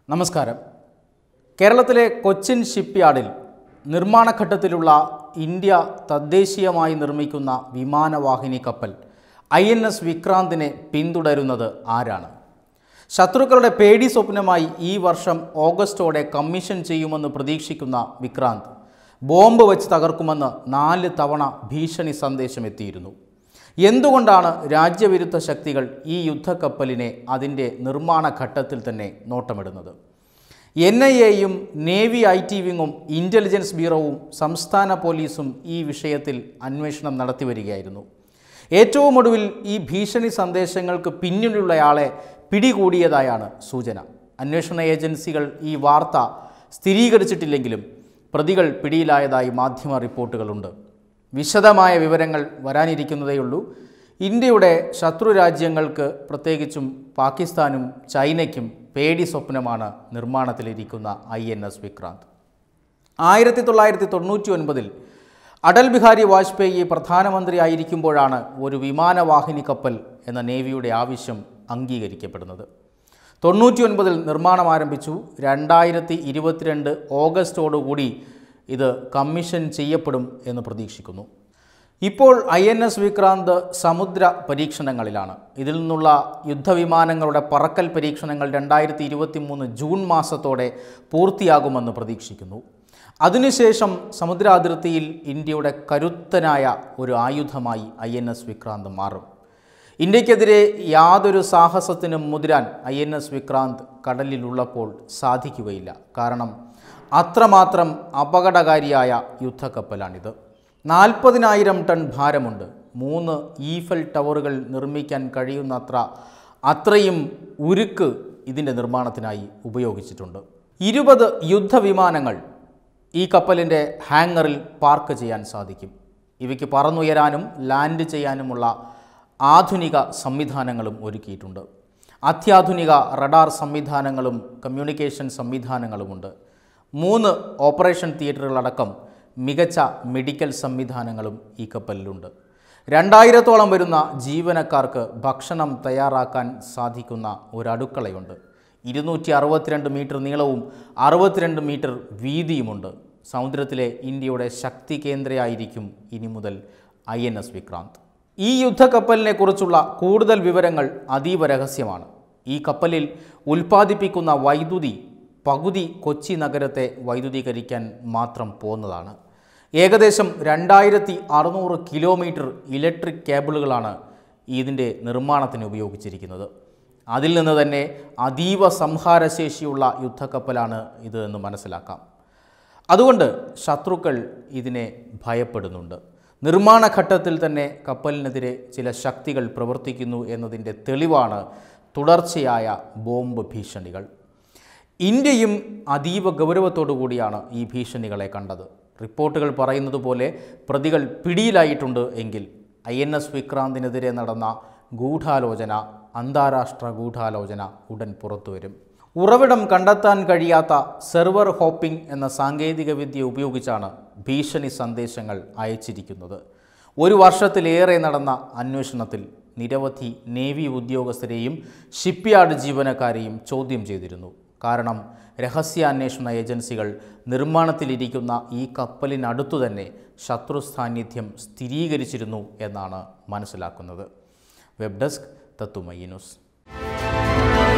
നമസ്കാരം കേരളത്തിലെ കൊച്ചിൻ ഷിപ്പ്യാർഡിൽ നിർമ്മാണഘട്ടത്തിലുള്ള ഇന്ത്യ തദ്ദേശീയമായി നിർമ്മിക്കുന്ന വിമാനവാഹിനി കപ്പൽ ഐ എൻ എസ് വിക്രാന്തിനെ പിന്തുടരുന്നത് ആരാണ് ശത്രുക്കളുടെ പേടി സ്വപ്നമായി ഈ വർഷം ഓഗസ്റ്റോടെ കമ്മീഷൻ ചെയ്യുമെന്ന് പ്രതീക്ഷിക്കുന്ന വിക്രാന്ത് ബോംബ് വെച്ച് തകർക്കുമെന്ന് നാല് തവണ ഭീഷണി സന്ദേശം എത്തിയിരുന്നു എന്തുകൊണ്ടാണ് രാജ്യവിരുദ്ധ ശക്തികൾ ഈ യുദ്ധക്കപ്പലിനെ അതിൻ്റെ നിർമ്മാണ ഘട്ടത്തിൽ തന്നെ നോട്ടമിടുന്നത് എൻ ഐ എയും നേവി ഐ ടി വിങ്ങും ഇൻ്റലിജൻസ് ബ്യൂറോവും സംസ്ഥാന പോലീസും ഈ വിഷയത്തിൽ അന്വേഷണം നടത്തിവരികയായിരുന്നു ഏറ്റവും ഒടുവിൽ ഈ ഭീഷണി സന്ദേശങ്ങൾക്ക് പിന്നിലുള്ളയാളെ പിടികൂടിയതായാണ് സൂചന അന്വേഷണ ഏജൻസികൾ ഈ വാർത്ത സ്ഥിരീകരിച്ചിട്ടില്ലെങ്കിലും പ്രതികൾ പിടിയിലായതായി മാധ്യമ റിപ്പോർട്ടുകളുണ്ട് വിശദമായ വിവരങ്ങൾ വരാനിരിക്കുന്നതേയുള്ളൂ ഇന്ത്യയുടെ ശത്രു രാജ്യങ്ങൾക്ക് പ്രത്യേകിച്ചും പാകിസ്ഥാനും ചൈനയ്ക്കും പേടി സ്വപ്നമാണ് നിർമ്മാണത്തിലിരിക്കുന്ന ഐ എൻ എസ് വിക്രാന്ത് ആയിരത്തി തൊള്ളായിരത്തി തൊണ്ണൂറ്റി ഒൻപതിൽ അടൽ ബിഹാരി വാജ്പേയി പ്രധാനമന്ത്രിയായിരിക്കുമ്പോഴാണ് ഒരു വിമാനവാഹിനി കപ്പൽ എന്ന നേവിയുടെ ആവശ്യം അംഗീകരിക്കപ്പെടുന്നത് തൊണ്ണൂറ്റി ഒൻപതിൽ നിർമ്മാണം ആരംഭിച്ചു രണ്ടായിരത്തി ഇരുപത്തിരണ്ട് ഓഗസ്റ്റോടുകൂടി ഇത് കമ്മീഷൻ ചെയ്യപ്പെടും എന്ന് പ്രതീക്ഷിക്കുന്നു ഇപ്പോൾ ഐ എൻ എസ് വിക്രാന്ത് സമുദ്ര പരീക്ഷണങ്ങളിലാണ് ഇതിൽ നിന്നുള്ള യുദ്ധവിമാനങ്ങളുടെ പറക്കൽ പരീക്ഷണങ്ങൾ രണ്ടായിരത്തി ഇരുപത്തി മൂന്ന് ജൂൺ മാസത്തോടെ പൂർത്തിയാകുമെന്ന് പ്രതീക്ഷിക്കുന്നു അതിനുശേഷം സമുദ്രാതിർത്തിയിൽ ഇന്ത്യയുടെ കരുത്തനായ ഒരു ആയുധമായി ഐ എൻ എസ് വിക്രാന്ത് മാറും ഇന്ത്യക്കെതിരെ യാതൊരു സാഹസത്തിനും മുതിരാൻ ഐ എൻ എസ് വിക്രാന്ത് കടലിലുള്ളപ്പോൾ സാധിക്കുകയില്ല കാരണം അത്രമാത്രം അപകടകാരിയായ യുദ്ധക്കപ്പലാണിത് നാൽപ്പതിനായിരം ടൺ ഭാരമുണ്ട് മൂന്ന് ഈഫൽ ടവറുകൾ നിർമ്മിക്കാൻ കഴിയുന്നത്ര അത്രയും ഉരുക്ക് ഇതിൻ്റെ നിർമ്മാണത്തിനായി ഉപയോഗിച്ചിട്ടുണ്ട് ഇരുപത് യുദ്ധവിമാനങ്ങൾ ഈ കപ്പലിൻ്റെ ഹാങ്ങറിൽ പാർക്ക് ചെയ്യാൻ സാധിക്കും ഇവയ്ക്ക് പറന്നുയരാനും ലാൻഡ് ചെയ്യാനുമുള്ള ആധുനിക സംവിധാനങ്ങളും ഒരുക്കിയിട്ടുണ്ട് അത്യാധുനിക റഡാർ സംവിധാനങ്ങളും കമ്മ്യൂണിക്കേഷൻ സംവിധാനങ്ങളുമുണ്ട് മൂന്ന് ഓപ്പറേഷൻ തിയേറ്ററുകളടക്കം മികച്ച മെഡിക്കൽ സംവിധാനങ്ങളും ഈ കപ്പലിലുണ്ട് രണ്ടായിരത്തോളം വരുന്ന ജീവനക്കാർക്ക് ഭക്ഷണം തയ്യാറാക്കാൻ സാധിക്കുന്ന ഒരു അടുക്കളയുണ്ട് ഇരുന്നൂറ്റി അറുപത്തിരണ്ട് മീറ്റർ നീളവും അറുപത്തിരണ്ട് മീറ്റർ വീതിയുമുണ്ട് സമുദ്രത്തിലെ ഇന്ത്യയുടെ ശക്തി കേന്ദ്രയായിരിക്കും ഇനി മുതൽ ഐ എൻ എസ് വിക്രാന്ത് ഈ യുദ്ധക്കപ്പലിനെ കുറിച്ചുള്ള കൂടുതൽ വിവരങ്ങൾ അതീവ രഹസ്യമാണ് ഈ കപ്പലിൽ ഉൽപ്പാദിപ്പിക്കുന്ന വൈദ്യുതി പകുതി കൊച്ചി നഗരത്തെ വൈദ്യുതീകരിക്കാൻ മാത്രം പോകുന്നതാണ് ഏകദേശം രണ്ടായിരത്തി അറുന്നൂറ് കിലോമീറ്റർ ഇലക്ട്രിക് കേബിളുകളാണ് ഇതിൻ്റെ നിർമ്മാണത്തിന് ഉപയോഗിച്ചിരിക്കുന്നത് അതിൽ നിന്ന് തന്നെ അതീവ സംഹാരശേഷിയുള്ള യുദ്ധക്കപ്പലാണ് ഇത് എന്ന് മനസ്സിലാക്കാം അതുകൊണ്ട് ശത്രുക്കൾ ഇതിനെ ഭയപ്പെടുന്നുണ്ട് നിർമ്മാണ ഘട്ടത്തിൽ തന്നെ കപ്പലിനെതിരെ ചില ശക്തികൾ പ്രവർത്തിക്കുന്നു എന്നതിൻ്റെ തെളിവാണ് തുടർച്ചയായ ബോംബ് ഭീഷണികൾ ഇന്ത്യയും അതീവ ഗൗരവത്തോടു കൂടിയാണ് ഈ ഭീഷണികളെ കണ്ടത് റിപ്പോർട്ടുകൾ പറയുന്നത് പോലെ പ്രതികൾ പിടിയിലായിട്ടുണ്ട് എങ്കിൽ ഐ എൻ എസ് വിക്രാന്തിനെതിരെ നടന്ന ഗൂഢാലോചന അന്താരാഷ്ട്ര ഗൂഢാലോചന ഉടൻ പുറത്തുവരും ഉറവിടം കണ്ടെത്താൻ കഴിയാത്ത സെർവർ ഹോപ്പിംഗ് എന്ന സാങ്കേതികവിദ്യ ഉപയോഗിച്ചാണ് ഭീഷണി സന്ദേശങ്ങൾ അയച്ചിരിക്കുന്നത് ഒരു വർഷത്തിലേറെ നടന്ന അന്വേഷണത്തിൽ നിരവധി നേവി ഉദ്യോഗസ്ഥരെയും ഷിപ്പ്യാർഡ് ജീവനക്കാരെയും ചോദ്യം ചെയ്തിരുന്നു കാരണം രഹസ്യാന്വേഷണ ഏജൻസികൾ നിർമ്മാണത്തിലിരിക്കുന്ന ഈ കപ്പലിനടുത്തു തന്നെ ശത്രു സാന്നിധ്യം സ്ഥിരീകരിച്ചിരുന്നു എന്നാണ് മനസ്സിലാക്കുന്നത് വെബ് ഡെസ്ക് തത്തുമയി ന്യൂസ്